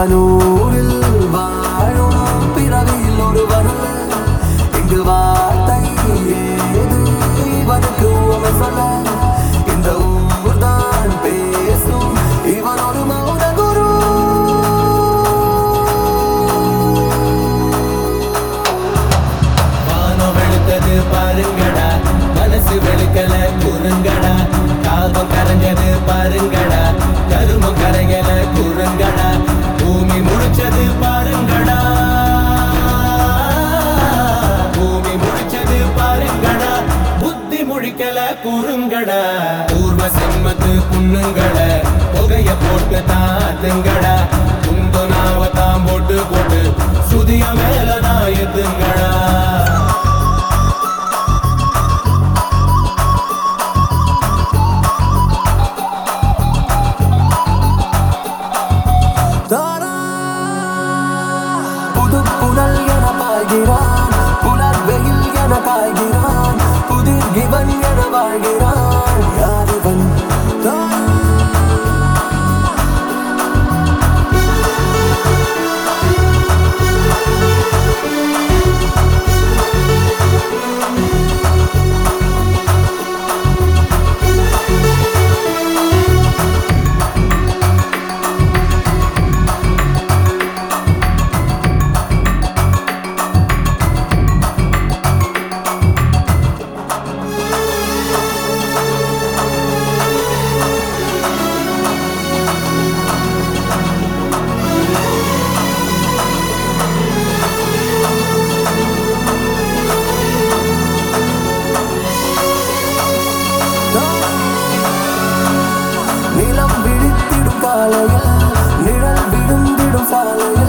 இவனூரில் வாழும் பிறவியில் ஒருவன் இங்கு வார்த்தை ஏது இவனுக்கு உமை சொல்ல இந்த ஊர்தான் பேசும் இவன் ஒரு மௌன குரு வானம் வெளுத்தது பாருங்கடா மனசு வெளுக்கல குறுங்கடா காகம் கரைஞ்சது பாருங்கடா கருமம் கரையல குறுங்கடா பூமி முடிச்சது பாருங்கடா பூமி முடிச்சது பாருங்கடா புத்தி முழிக்கல குறுங்கடா பூர்வ செம்மத்து புண்ணுங்கள புகைய போட்டு தாத்துங்கடா துண்டு நாவத்தான் போட்டு போட்டு சுதிய மேல நான் எத்துங்கடா தாரா புது புனல் என பாய்கிறான் புலர் வெயில் என காய்கிறான் புதிர் இவன் என வாழ்கிறான் யார் இவன் தாரா நிலம் விழித்திடும் காலையில் நிழல் விழுந்திடும் சாலையில்